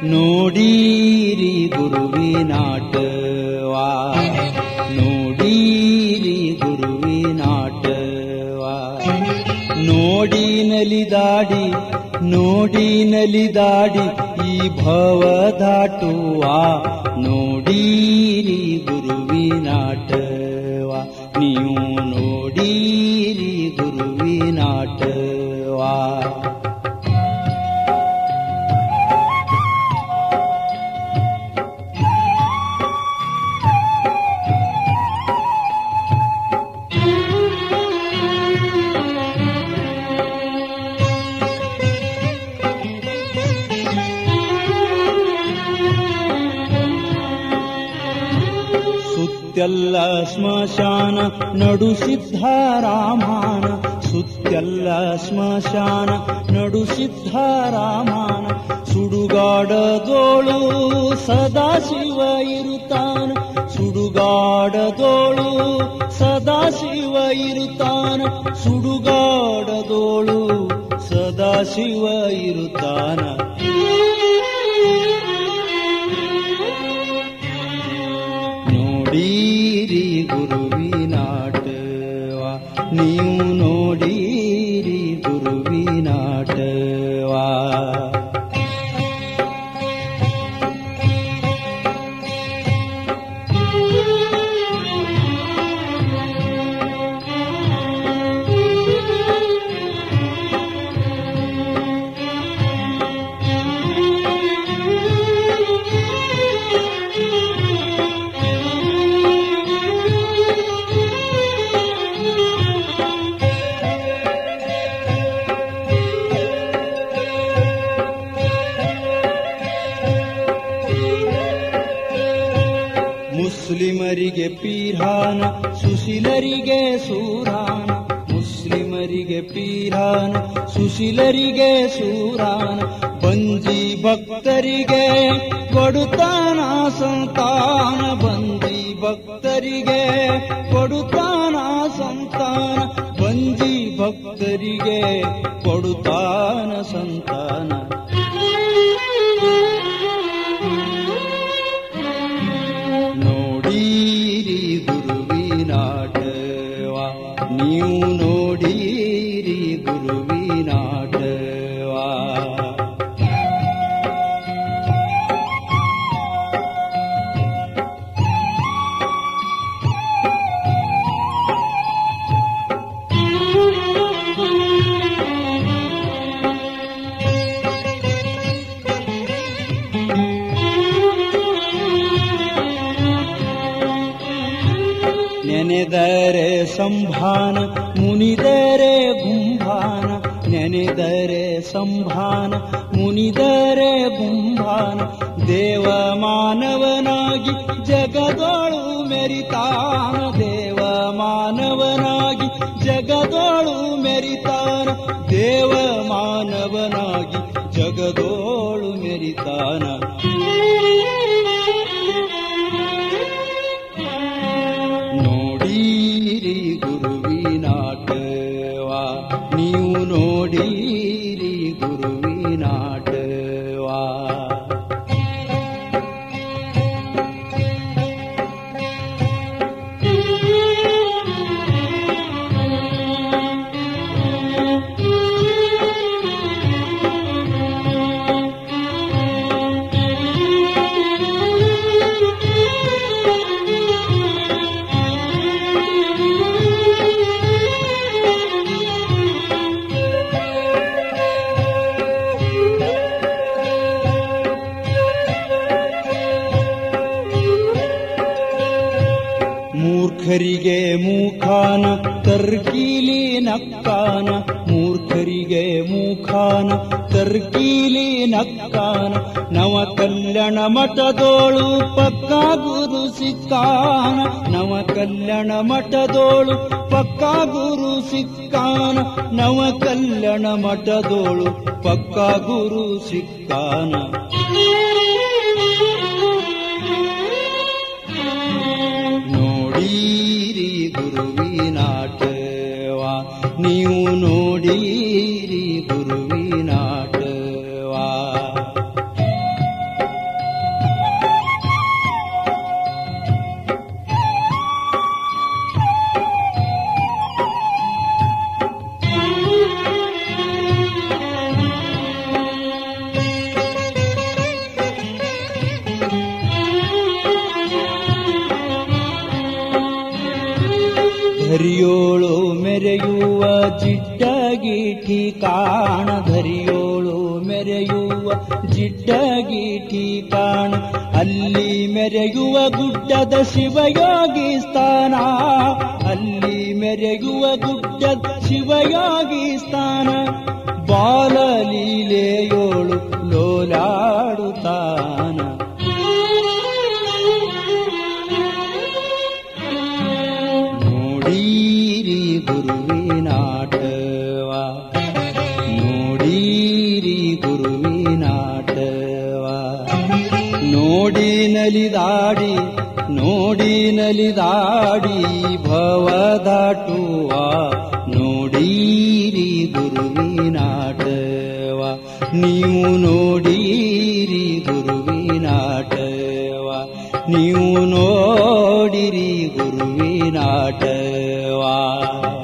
ನೋಡೀರಿ ಗುರುವಿನಾಟವಾ ನೋಡೀರಿ ಗುರುವಿನಾಟವಾ ನೋಡಿ ನಲಿದಾಡಿ ನೋಡಿ ನಲಿದಾಡಿ ಈ ಭವ ದಾಟುವ ನೋಡೀರಿ ಗುರುವಿನಾಟವಾ ನೀವು ನೋಡೀರಿ ಗುರುವಿನಾಟವಾ ಸುತ್ತೆಲ್ಲ ಸ್ಮಶಾನ ನಡು ಸಿದ್ಧರಾಮಾನ ಸುತ್ತೆಲ್ಲ ಸ್ಮಶಾನ ನಡು ಸಿದ್ಧರಾಮಾನ ಸುಡುಗಾಡದೋಳು ಸದಾ ಶಿವ ಇರುತ್ತಾನ ಸುಡುಗಾಡದೋಳು ಸದಾ ಶಿವ ಇರುತ್ತಾನ ಸುಡುಗಾಡದೋಳು ಸದಾ ಶಿವ ಇರುತ್ತಾನ ನೋಡೀರಿ ಗುರುವಿನಾಟವಾ ನೀವು ನೋಡೀರಿ ಗುರುವಿನಾಟವಾ ಮುಸ್ಲಿಮರಿಗೆ ಪೀರಾನ ಸುಶೀಲರಿಗೆ ಸೂರಾನ ಮುಸ್ಲಿಮರಿಗೆ ಪೀರಾನ ಸುಶೀಲರಿಗೆ ಸೂರಾನ ಬಂಜಿ ಭಕ್ತರಿಗೆ ಕೊಡುತ್ತಾನ ಸಂತಾನ ಬಂಜಿ ಭಕ್ತರಿಗೆ ಕೊಡುತ್ತಾನ ಸಂತಾನ ಬಂಜಿ ಭಕ್ತರಿಗೆ ಕೊಡುತ್ತಾನ ಸಂತಾನ ನೋಡೀರಿ ಗುರುವಿನಾಟವಾ ನೀವು ನೋಡೀರಿ ಗುರುವಿನಾಟವಾ ನೆನೆದರೆ ಸಂಭಾನ ಮುನಿದರೆ ಗುಂಭಾನ ನೆನೆದರೆ ಸಂಭಾನ ಮುನಿದರೆ ಗುಂಭಾನ ದೇವ ಮಾನವನಾಗಿ ಜಗದೋಳು ಮೆರಿತಾನ ದೇವ ಮಾನವನಾಗಿ ಜಗದೋಳು ಮೆರಿತಾನ ದೇವ ಮಾನವನಾಗಿ ಜಗದೋಳು ಮೆರಿತಾನ ನೋಡೀರಿ ಗುರುವಿನಾಟವಾ ನೀವು ನೋಡೀರಿ ಗುರುವಿನಾಟವಾ ಮೂರ್ಖರಿಗೆ ಮೂಖಾನ ತರ್ಕೀಲಿ ನಕ್ಕಾನ ಮೂರ್ಖರಿಗೆ ಮೂಖಾನ ತರ್ಕೀಲಿ ನಕ್ಕಾನ ನವ ಕಲ್ಯಾಣ ಮಠದೋಳು ಪಕ್ಕ ಗುರು ಸಿಕ್ಕಾನ ನವ ಕಲ್ಯಾಣ ಮಠದೋಳು ಪಕ್ಕ ಗುರು ಸಿಕ್ಕಾನ ನವ ಕಲ್ಯಾಣ ಮಠದೋಳು ಪಕ್ಕ ಗುರು ಸಿಕ್ಕಾನ ನೋಡೀರಿ ಗುರುವಿನಾಟವಾ ನೀವು ನೋಡೀರಿ ಗುರುವಿನಾಟವಾ ಜಿಡ್ಡಗೀಟಿ ಕಾಣ ಧರಿಯೋಳು ಮೆರೆಯುವ ಜಿಡ್ಡಗೀಟಿ ಕಾಣ ಅಲ್ಲಿ ಮೆರೆಯುವ ಗುಡ್ಡದ ಶಿವಯೋಗಿ ಸ್ಥಾನ ಅಲ್ಲಿ ಮೆರೆಯುವ ಗುಡ್ಡದ ಶಿವಯೋಗಿ ಸ್ಥಾನ ಬಾಲಲೀಲೆಯೋಳು ಲೋಲಾಡುತ್ತಾನ ನೋಡೀರಿ ಗುರುವಿನಾಟವ ನೋಡೀರಿ ಗುರುವಿನಾಟವ ನೋಡಿ ನಲಿದಾಡಿ ನೋಡಿ ನಲಿದಾಡಿ ಭವದಾಟುವ ನೋಡೀರಿ ಗುರುವಿನಾಟವ ನೀವು ನೋಡೀರಿ ಗುರುವಿನಾಟವ ನೀವು ನೋಡಿರಿ ಗುರುವಿನಾಟವಾ